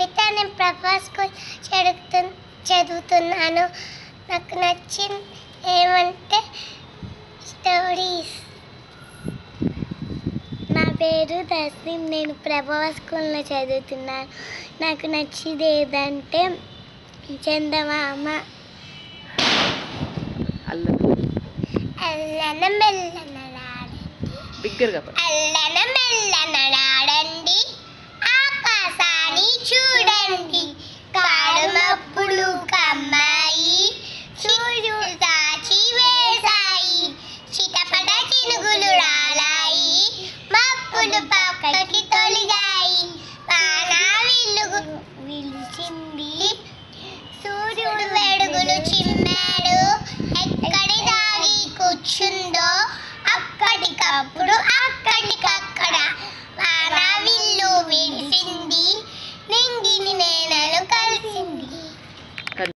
నమిత నేను ప్రభా స్కూల్ చదువుతు చదువుతున్నాను నాకు నచ్చింది ఏమంటే స్టోరీస్ నా పేరు తస్లీం నేను ప్రభావ స్కూల్లో చదువుతున్నాను నాకు నచ్చింది ఏదంటే చందమామ అల్లన అల్లన మెల్లనలాడండి బిగ్గరగా పడు. అల్లన మెల్లనలాడండి ఆకాశాన్ని చూడండి కాడుమప్పుడు కమ్మాయి సూర్యుడు దాచి వేశాయి చిటపట చినుగులు రాలాయి మప్పులు పక్కకి తొలిగాయి వాన విల్లుగు విలిచింది